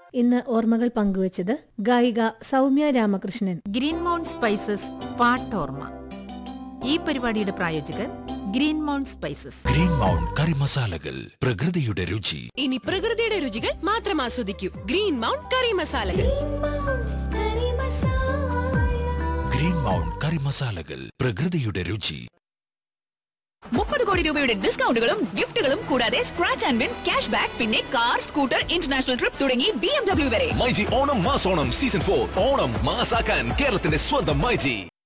ഇന്ന് ഓർമ്മകൾ പങ്കുവച്ചത് ഗായിക Soumya Ramakrishnan green mount spices പാട്ടോർമ്മ ഈ പരിപാടിയുടെ പ്രായോജകർ green mount spices green mount curry മസാലകൾ പ്രകൃതിയുടെ രുചി ഇനി പ്രകൃതിയുടെ രുചികൾ മാത്രം ആസ്വദിക്കൂ ഗ്രീൻ മൗണ്ട് കറി മസാലകൾ ഗ്രീൻ മൗണ്ട് കറി മസാലകൾ പ്രകൃതിയുടെ രുചി മുപ്പത് കോടി രൂപയുടെ ഡിസ്കൗണ്ടുകളും ഗിഫ്റ്റുകളും കൂടാതെ scratch and win cash back പിന്നെ കാർ സ്കൂട്ടർ ഇന്റർനാഷണൽ ട്രിപ്പ് തുടങ്ങി ബി എം ഡബ്ല്യു വരെ മൈജി ഓണം മാസോണം സീസൺ ഫോർ ഓണം മാസാക്കാൻ കേരളത്തിന്റെ സ്വന്തം മൈജി